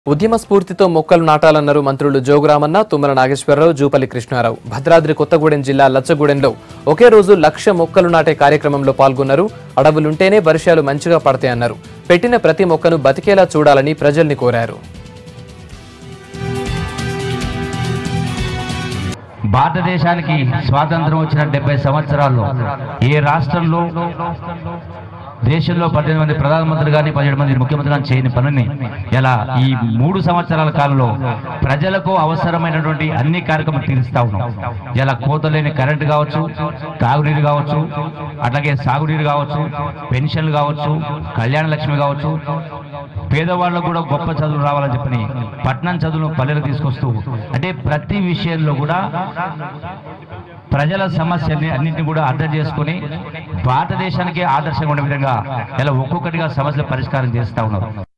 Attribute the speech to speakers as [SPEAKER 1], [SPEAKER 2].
[SPEAKER 1] ఉద్యమ స్ఫూర్తితో మొక్కలు నాటాలన్నారు మంత్రులు జోగురామన్న తుమ్మల నాగేశ్వరరావు జూపల్లి కృష్ణారావు భద్రాద్రి కొత్తగూడెం జిల్లా లచ్చగూడెంలో ఒకే రోజు లక్ష మొక్కలు నాటే కార్యక్రమంలో పాల్గొన్నారు అడవులుంటేనే వర్షాలు మంచిగా పడతాయన్నారు పెట్టిన ప్రతి మొక్కను బతికేలా చూడాలని ప్రజల్ని కోరారు
[SPEAKER 2] భారతదేశానికి స్వాతంత్రం వచ్చిన డెబ్బై సంవత్సరాల్లో ఏ రాష్ట్రంలో దేశంలో పద్దెనిమిది మంది ప్రధానమంత్రులు కానీ పదిహేడు మంది ముఖ్యమంత్రులు కానీ చేయని పనిని ఇలా ఈ మూడు సంవత్సరాల కాలంలో ప్రజలకు అవసరమైనటువంటి అన్ని కార్యక్రమాలు తీరుస్తా ఉన్నాం ఇలా కోతలేని కరెంటు కావచ్చు తాగునీరు కావచ్చు అట్లాగే సాగునీరు కావచ్చు పెన్షన్లు కావచ్చు కళ్యాణ లక్ష్మి కావచ్చు పేదవాళ్ళకు కూడా గొప్ప చదువులు రావాలని చెప్పని పట్నం చదువులు పల్లెలు తీసుకొస్తూ అంటే ప్రతి విషయంలో కూడా ప్రజల సమస్యల్ని అన్నింటినీ కూడా అర్థం చేసుకొని భారతదేశానికి ఆదర్శంగా ఉండే విధంగా ఇలా ఒక్కొక్కటిగా సమస్యలు పరిష్కారం చేస్తా ఉన్నారు